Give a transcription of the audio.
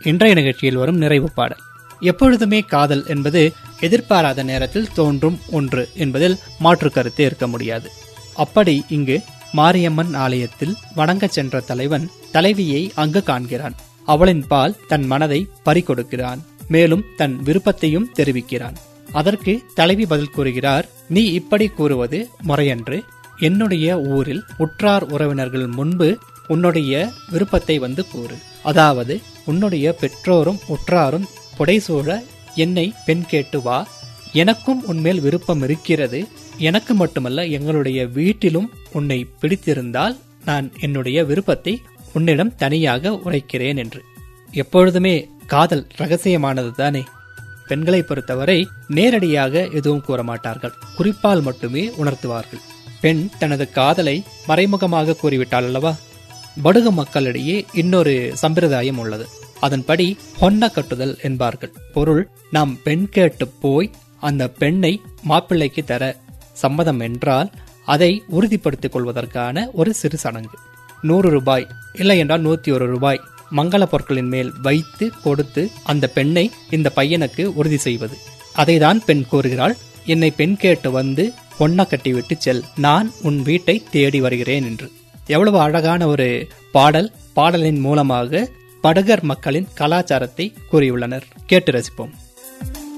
இன்றைய நிகழ்ச்சியில் வரும் நிறைவு பாடல் எப்பொழுதுமே காதல் என்பது எதிர்பாராத நேரத்தில் தோன்றும் ஒன்று என்பதில் மாற்று கருத்து இருக்க முடியாது அப்படி இங்கு மாரியம்மன் ஆலயத்தில் வணங்கச் சென்ற தலைவன் தலைவியை அங்கு காண்கிறான் அவளின் பால் தன் மனதை பறிகொடுக்கிறான் மேலும் தன் விருப்பத்தையும் தெரிவிக்கிறான் அதற்கு தலைவி பதில் கூறுகிறார் நீ இப்படி கூறுவது முறையன்று என்னுடைய ஊரில் உற்றார் உறவினர்கள் முன்பு உன்னுடைய விருப்பத்தை வந்து கூறு அதாவது உன்னுடைய பெற்றோரும் உற்றாரும் புடைசூழ என்னை பெண் கேட்டு வா எனக்கும் உன்மேல் விருப்பம் இருக்கிறது எனக்கு மட்டுமல்ல எங்களுடைய வீட்டிலும் உன்னை பிடித்திருந்தால் நான் என்னுடைய விருப்பத்தை உன்னிடம் தனியாக உரைக்கிறேன் என்று எப்பொழுதுமே காதல் ரகசியமானது தானே பெண்களை பொறுத்தவரை நேரடியாக எதுவும் கூற மாட்டார்கள் குறிப்பால் மட்டுமே உணர்த்துவார்கள் பெண் தனது காதலை மறைமுகமாக கூறிவிட்டாள் அல்லவா படுக மக்களிடையே இன்னொரு சம்பிரதாயம் உள்ளது அதன்படி பொன்ன கட்டுதல் என்பார்கள் பொருள் நாம் பெண் கேட்டு போய் அந்த பெண்ணை மாப்பிள்ளைக்கு தர சம்மதம் என்றால் அதை உறுதிப்படுத்திக் கொள்வதற்கான ஒரு சிறு சடங்கு நூறு ரூபாய் இல்லை என்றால் நூத்தி ஒரு ரூபாய் மங்கள பொருட்களின் மேல் வைத்து கொடுத்து அந்த பெண்ணை இந்த பையனுக்கு உறுதி செய்வது அதைதான் பெண் கூறுகிறாள் என்னை பெண் கேட்டு வந்து பொண்ண கட்டிவிட்டு செல் நான் உன் வீட்டை தேடி வருகிறேன் என்று எவ்வளவு அழகான ஒரு பாடல் பாடலின் மூலமாக படகர் மக்களின் கலாச்சாரத்தை கூறியுள்ளனர் கேட்டு ரசிப்போம்